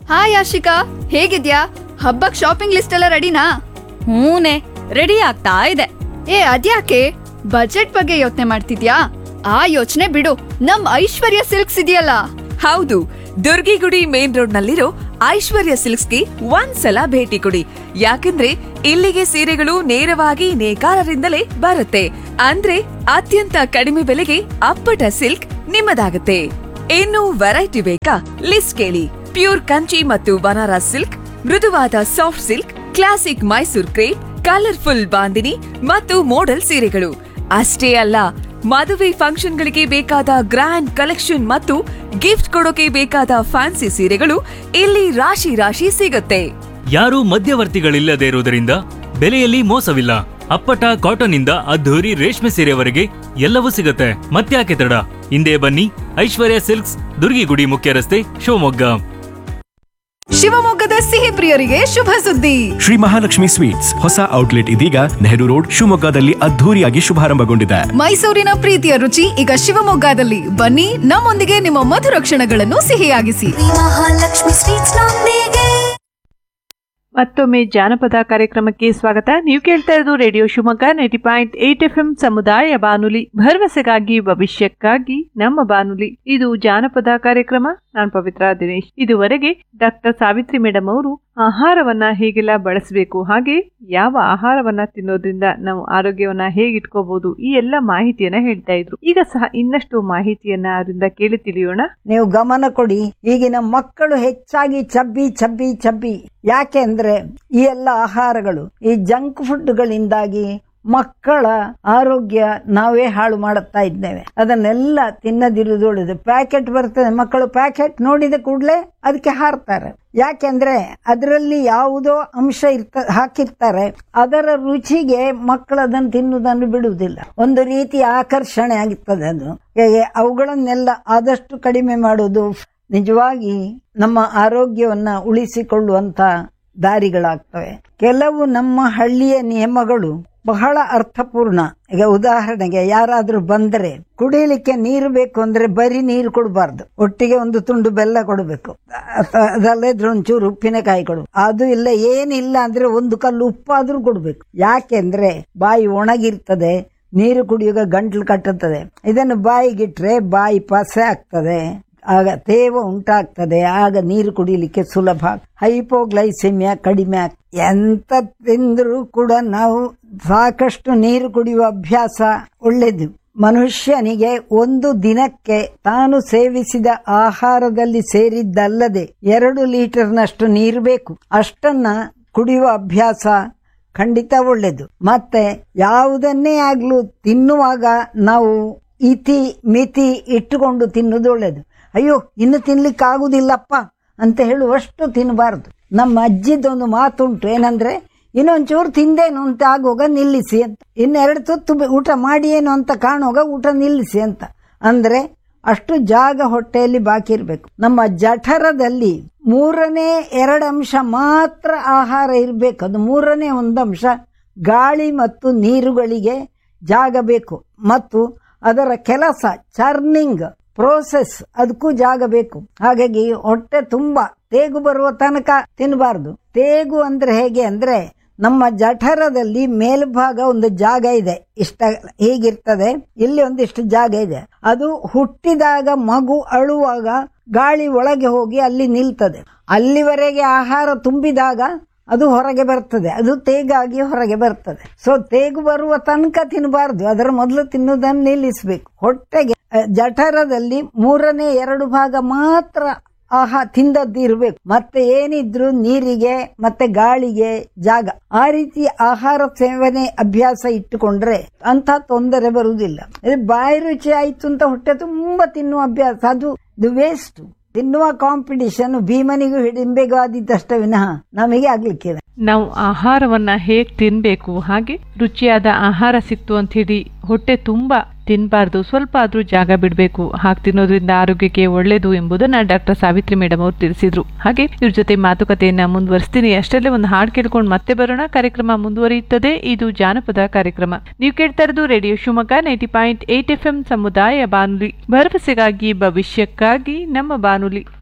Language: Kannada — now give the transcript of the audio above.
ಹಾಯ್ ಆಶಿಕಾ ಹೇಗಿದ್ಯಾ ಹಬ್ಬಕ್ ಶಾಪಿಂಗ್ ಲಿಸ್ಟ್ ಎಲ್ಲ ರೆಡಿನಾ ಹೂನೆ ರೆಡಿ ಆಗ್ತಾ ಇದೆ ಏ ಅದ್ಯಾಕೆ ಬಜೆಟ್ ಬಗ್ಗೆ ಯೋಚನೆ ಮಾಡ್ತಿದ್ಯಾ ಆ ಯೋಚನೆ ಬಿಡು ನಮ್ ಐಶ್ವರ್ಯ ಸಿಲ್ಕ್ಸ್ ಇದೆಯಲ್ಲ ಹೌದು ದುರ್ಗಿಗುಡಿ ಮೇನ್ ರೋಡ್ ನಲ್ಲಿರೋ ಐಶ್ವರ್ಯ ಸಿಲ್ಕ್ಸ್ಗೆ ಒಂದ್ಸಲ ಭೇಟಿ ಕೊಡಿ ಯಾಕಂದ್ರೆ ಇಲ್ಲಿಗೆ ಸೀರೆಗಳು ನೇರವಾಗಿ ನೇಕಾರರಿಂದಲೇ ಬರುತ್ತೆ ಅಂದ್ರೆ ಅತ್ಯಂತ ಕಡಿಮೆ ಬೆಲೆಗೆ ಅಪ್ಪಟ ಸಿಲ್ಕ್ ನಿಮ್ಮದಾಗುತ್ತೆ ಇನ್ನು ವೆರೈಟಿ ಬೇಕಾ ಲಿಸ್ಟ್ ಕೇಳಿ ಪ್ಯೂರ್ ಕಂಚಿ ಮತ್ತು ಬನಾರಸ್ ಸಿಲ್ಕ್ ಮೃದುವಾದ soft silk classic Mysore crepe colourful bandhani ಮತ್ತು ಮೋಡಲ್ ಸೀರೆಗಳು ಅಷ್ಟೇ ಅಲ್ಲ ಮದುವೆ ಫಂಕ್ಷನ್ಗಳಿಗೆ ಬೇಕಾದ ಗ್ರ್ಯಾಂಡ್ ಕಲೆಕ್ಷನ್ ಮತ್ತು ಗಿಫ್ಟ್ ಕೊಡೋಕೆ ಬೇಕಾದ ಫ್ಯಾನ್ಸಿ ಸೀರೆಗಳು ಇಲ್ಲಿ ರಾಶಿ ರಾಶಿ ಸಿಗುತ್ತೆ ಯಾರೂ ಮಧ್ಯವರ್ತಿಗಳಿಲ್ಲದೆ ಇರುವುದರಿಂದ ಬೆಲೆಯಲ್ಲಿ ಮೋಸವಿಲ್ಲ ಅಪ್ಪಟ ಕಾಟನ್ ಇಂದ ಅದ್ಧೂರಿ ರೇಷ್ಮೆ ಸೀರೆವರೆಗೆ ಎಲ್ಲವೂ ಸಿಗುತ್ತೆ ಮತ್ತ್ಯಾಕೆ ತಡ ಹಿಂದೆ ಬನ್ನಿ ಐಶ್ವರ್ಯ ಸಿಲ್ಕ್ಸ್ ದುರ್ಗಿಗುಡಿ ಮುಖ್ಯ ರಸ್ತೆ ಶಿವಮೊಗ್ಗ ಶಿವಮೊಗ್ಗದ ಸಿಹಿ ಪ್ರಿಯರಿಗೆ ಶುಭ ಸುದ್ದಿ ಶ್ರೀ ಮಹಾಲಕ್ಷ್ಮಿ ಸ್ವೀಟ್ಸ್ ಹೊಸ ಔಟ್ಲೆಟ್ ಇದೀಗ ನೆಹರು ರೋಡ್ ಶಿವಮೊಗ್ಗದಲ್ಲಿ ಅದ್ಧೂರಿಯಾಗಿ ಶುಭಾರಂಭಗೊಂಡಿದೆ ಮೈಸೂರಿನ ಪ್ರೀತಿಯ ರುಚಿ ಈಗ ಶಿವಮೊಗ್ಗದಲ್ಲಿ ಬನ್ನಿ ನಮ್ಮೊಂದಿಗೆ ನಿಮ್ಮ ಮಧುರ ಕ್ಷಣಗಳನ್ನು ಸಿಹಿಯಾಗಿಸಿ ಮಹಾಲಕ್ಷ್ಮಿ ಸ್ವೀಟ್ಸ್ ನೊಂದಿಗೆ ಮತ್ತೊಮ್ಮೆ ಜಾನಪದ ಕಾರ್ಯಕ್ರಮಕ್ಕೆ ಸ್ವಾಗತ ನೀವು ಕೇಳ್ತಾ ಇರೋದು radio Shivamogga ninety point eight F M ಸಮುದಾಯ ಬಾನುಲಿ ಭರವಸೆಗಾಗಿ ಭವಿಷ್ಯಕ್ಕಾಗಿ ನಮ್ಮ ಬಾನುಲಿ ಇದು ಜಾನಪದ ಕಾರ್ಯಕ್ರಮ ನಾನು ಪವಿತ್ರ ದಿನೇಶ್ ಇದುವರೆಗೆ ಡಾಕ್ಟರ್ ಸಾವಿತ್ರಿ ಮೇಡಮ್ ಅವರು ಆಹಾರವನ್ನ ಹೇಗೆಲ್ಲ ಬಳಸಬೇಕು ಹಾಗೆ ಯಾವ ಆಹಾರವನ್ನ ತಿನ್ನೋದ್ರಿಂದ ನಾವು ಆರೋಗ್ಯವನ್ನ ಹೇಗೆ ಇಟ್ಕೋಬಹುದು ಈ ಎಲ್ಲ ಮಾಹಿತಿಯನ್ನ ಹೇಳ್ತಾ ಇದ್ರು ಈಗ ಸಹ ಇನ್ನಷ್ಟು ಮಾಹಿತಿಯನ್ನ ಅವರಿಂದ ಕೇಳಿ ತಿಳಿಯೋಣ ನೀವು ಗಮನ ಕೊಡಿ ಈಗಿನ ಮಕ್ಕಳು ಹೆಚ್ಚಾಗಿ ಚಬ್ಬಿ ಚಬ್ಬಿ ಚಬ್ಬಿ ಯಾಕೆ ಅಂದ್ರೆ ಈ ಎಲ್ಲ ಆಹಾರಗಳು ಈ ಜಂಕ್ ಫುಡ್ಗಳಿಂದಾಗಿ ಮಕ್ಕಳ ಆರೋಗ್ಯ ನಾವೇ ಹಾಳು ಮಾಡುತ್ತಾ ಇದ್ದೇವೆ ಅದನ್ನೆಲ್ಲ ತಿನ್ನದಿರುವುದು ಒಳ್ಳೆಯದು ಪ್ಯಾಕೆಟ್ ಬರ್ತದೆ ಮಕ್ಕಳು ಪ್ಯಾಕೆಟ್ ನೋಡಿದ ಕೂಡಲೇ ಅದಕ್ಕೆ ಹಾರ್ತಾರೆ ಯಾಕೆಂದ್ರೆ ಅದರಲ್ಲಿ ಯಾವುದೋ ಅಂಶ ಇರ್ತ ಹಾಕಿರ್ತಾರೆ ಅದರ ರುಚಿಗೆ ಮಕ್ಕಳು ಅದನ್ನು ತಿನ್ನುವುದನ್ನು ಬಿಡುವುದಿಲ್ಲ ಒಂದು ರೀತಿ ಆಕರ್ಷಣೆ ಆಗುತ್ತದೆ ಅದು ಹೇಗೆ ಅವುಗಳನ್ನೆಲ್ಲ ಆದಷ್ಟು ಕಡಿಮೆ ಮಾಡುವುದು ನಿಜವಾಗಿ ನಮ್ಮ ಆರೋಗ್ಯವನ್ನ ಉಳಿಸಿಕೊಳ್ಳುವಂತ ದಾರಿಗಳಾಗ್ತವೆ ಕೆಲವು ನಮ್ಮ ಹಳ್ಳಿಯ ನಿಯಮಗಳು ಬಹಳ ಅರ್ಥಪೂರ್ಣ ಈಗ ಉದಾಹರಣೆಗೆ ಯಾರಾದ್ರೂ ಬಂದರೆ ಕುಡಿಯಲಿಕ್ಕೆ ನೀರು ಬೇಕು ಅಂದ್ರೆ ಬರೀ ನೀರು ಕೊಡಬಾರ್ದು ಒಟ್ಟಿಗೆ ಒಂದು ತುಂಡು ಬೆಲ್ಲ ಕೊಡಬೇಕು ಅದಲ್ಲದ್ರೆ ಒಂಚೂರು ಉಪ್ಪಿನಕಾಯಿ ಕೊಡು ಅದು ಇಲ್ಲ ಏನಿಲ್ಲ ಅಂದ್ರೆ ಒಂದು ಕಲ್ಲು ಉಪ್ಪಾದ್ರೂ ಕೊಡ್ಬೇಕು ಯಾಕೆಂದ್ರೆ ಬಾಯಿ ಒಣಗಿರ್ತದೆ ನೀರು ಕುಡಿಯುವಾಗ ಗಂಟ್ಲು ಕಟ್ಟುತ್ತದೆ ಇದನ್ನು ಬಾಯಿಗಿಟ್ರೆ ಬಾಯಿ ಪಸೆ ಆಗ್ತದೆ ಆಗ ತೇವ ಉಂಟಾಗ್ತದೆ ಆಗ ನೀರು ಕುಡಿಲಿಕ್ಕೆ ಸುಲಭ ಹೈಪೋಗ್ಲೈಸೆಮಿಯಾ ಕಡಿಮೆ ಆಗ್ ಎಂತ ತಿಂದರೂ ಕೂಡ ನಾವು ಸಾಕಷ್ಟು ನೀರು ಕುಡಿಯುವ ಅಭ್ಯಾಸ ಒಳ್ಳೆಯದು ಮನುಷ್ಯನಿಗೆ ಒಂದು ದಿನಕ್ಕೆ ತಾನು ಸೇವಿಸಿದ ಆಹಾರದಲ್ಲಿ ಸೇರಿದ್ದಲ್ಲದೆ ಎರಡು ಲೀಟರ್ನಷ್ಟು ನೀರು ಬೇಕು ಅಷ್ಟನ್ನ ಕುಡಿಯುವ ಅಭ್ಯಾಸ ಖಂಡಿತ ಒಳ್ಳೆಯದು ಮತ್ತೆ ಯಾವುದನ್ನೇ ಆಗ್ಲೂ ತಿನ್ನುವಾಗ ನಾವು ಇತಿ ಮಿತಿ ಇಟ್ಟುಕೊಂಡು ತಿನ್ನುವುದು ಒಳ್ಳೆಯದು ಅಯ್ಯೋ ಇನ್ನು ತಿನ್ಲಿಕ್ಕಾಗುದಿಲ್ಲಪ್ಪ ಅಂತ ಹೇಳುವಷ್ಟು ತಿನ್ನಬಾರದು ನಮ್ಮ ಅಜ್ಜಿದೊಂದು ಮಾತುಂಟು ಏನಂದ್ರೆ ಇನ್ನೊಂಚೂರು ತಿಂದೇನು ಅಂತ ಆಗುವಾಗ ನಿಲ್ಲಿಸಿ ಅಂತ ಇನ್ನೆರಡು ತುತ್ತು ಬೆ- ಊಟ ಮಾಡಿ ಏನು ಅಂತ ಕಾಣುವಾಗ ಊಟ ನಿಲ್ಲಿಸಿ ಅಂತ ಅಂದ್ರೆ ಅಷ್ಟು ಜಾಗ ಹೊಟ್ಟೆಯಲ್ಲಿ ಬಾಕಿ ಇರಬೇಕು ನಮ್ಮ ಜಠರದಲ್ಲಿ ಮೂರನೇ ಎರಡು ಅಂಶ ಮಾತ್ರ ಆಹಾರ ಇರಬೇಕು ಅದು ಮೂರನೇ ಒಂದು ಅಂಶ ಗಾಳಿ ಮತ್ತು ನೀರುಗಳಿಗೆ ಜಾಗ ಬೇಕು ಮತ್ತು ಅದರ ಕೆಲಸ ಚರ್ನಿಂಗ್ ಪ್ರೋಸೆಸ್ ಅದಕ್ಕೂ ಜಾಗ ಬೇಕು ಹಾಗಾಗಿ ಹೊಟ್ಟೆ ತುಂಬಾ ತೇಗು ಬರುವ ತನಕ ತಿನ್ನಬಾರ್ದು ತೇಗು ಅಂದ್ರೆ ಹೇಗೆ ಅಂದ್ರೆ ನಮ್ಮ ಜಠರದಲ್ಲಿ ಮೇಲ್ಭಾಗ ಒಂದು ಜಾಗ ಇದೆ ಇಷ್ಟ ಹೀಗಿರ್ತದೆ ಇಲ್ಲಿ ಒಂದಿಷ್ಟು ಜಾಗ ಇದೆ ಅದು ಹುಟ್ಟಿದಾಗ ಮಗು ಅಳುವಾಗ ಗಾಳಿ ಒಳಗೆ ಹೋಗಿ ಅಲ್ಲಿ ನಿಲ್ತದೆ ಅಲ್ಲಿವರೆಗೆ ಆಹಾರ ತುಂಬಿದಾಗ ಅದು ಹೊರಗೆ ಬರ್ತದೆ ಅದು ತೇಗಾಗಿ ಹೊರಗೆ ಬರ್ತದೆ ಸೊ ತೇಗು ಬರುವ ತನಕ ತಿನ್ನಬಾರ್ದು ಅದರ ಮೊದಲು ತಿನ್ನುವುದನ್ನು ನಿಲ್ಲಿಸಬೇಕು ಹೊಟ್ಟೆಗೆ ಅ, ಜಠರದಲ್ಲಿ ಮೂರನೇ ಎರಡು ಭಾಗ ಮಾತ್ರ ಆಹಾ ತಿಂದದ್ದು ಇರಬೇಕು ಮತ್ತೆ ಏನಿದ್ರು ನೀರಿಗೆ ಮತ್ತೆ ಗಾಳಿಗೆ ಜಾಗ ಆ ರೀತಿ ಆಹಾರ ಸೇವನೆ ಅಭ್ಯಾಸ ಇಟ್ಟುಕೊಂಡ್ರೆ ಅಂತ ತೊಂದರೆ ಬರುವುದಿಲ್ಲ ಇದು ಬಾಯಿ ರುಚಿ ಆಯ್ತು ಅಂತ ಹೊಟ್ಟೆ ತುಂಬಾ ತಿನ್ನುವ ಅಭ್ಯಾಸ ಅದು ಇದು ವೇಸ್ಟ್ ತಿನ್ನುವ ಕಾಂಪಿಟಿಷನ್ ಭೀಮನಿಗೂ ಹಿಡಿಂಬೆಗೂ ಆದಿದ್ದಷ್ಟೇ ವಿನಃ ನಮಗೆ ಆಗ್ಲಿಕ್ಕಿಲ್ಲ ನಾವು ಆಹಾರವನ್ನ ಹೇಗ್ ತಿನ್ಬೇಕು ಹಾಗೆ ರುಚಿಯಾದ ಆಹಾರ ಸಿಕ್ತು ಅಂತ ಹೇಳಿ ಹೊಟ್ಟೆ ತುಂಬಾ ತಿನ್ಬಾರ್ದು ಸ್ವಲ್ಪ ಆದ್ರೂ ಜಾಗ ಬಿಡಬೇಕು ಹಾಗೆ ತಿನ್ನೋದ್ರಿಂದ ಆರೋಗ್ಯಕ್ಕೆ ಒಳ್ಳೆಯದು ಎಂಬುದನ್ನ ಡಾಕ್ಟರ್ ಸಾವಿತ್ರಿ ಮೇಡಮ್ ಅವರು ತಿಳಿಸಿದ್ರು ಹಾಗೆ ಇವ್ರ ಜೊತೆ ಮಾತುಕತೆಯನ್ನ ಮುಂದುವರಿಸ್ತೀನಿ ಅಷ್ಟರಲ್ಲೇ ಒಂದು ಹಾಡು ಕೇಳ್ಕೊಂಡು ಮತ್ತೆ ಬರೋಣ ಕಾರ್ಯಕ್ರಮ ಮುಂದುವರಿಯುತ್ತದೆ ಇದು ಜಾನಪದ ಕಾರ್ಯಕ್ರಮ ನೀವು ಕೇಳ್ತಾ ಇರೋದು radio Shivamogga ninety point eight F M ಸಮುದಾಯ ಬಾನುಲಿ ಭರವಸೆಗಾಗಿ ಭವಿಷ್ಯಕ್ಕಾಗಿ ನಮ್ಮ ಬಾನುಲಿ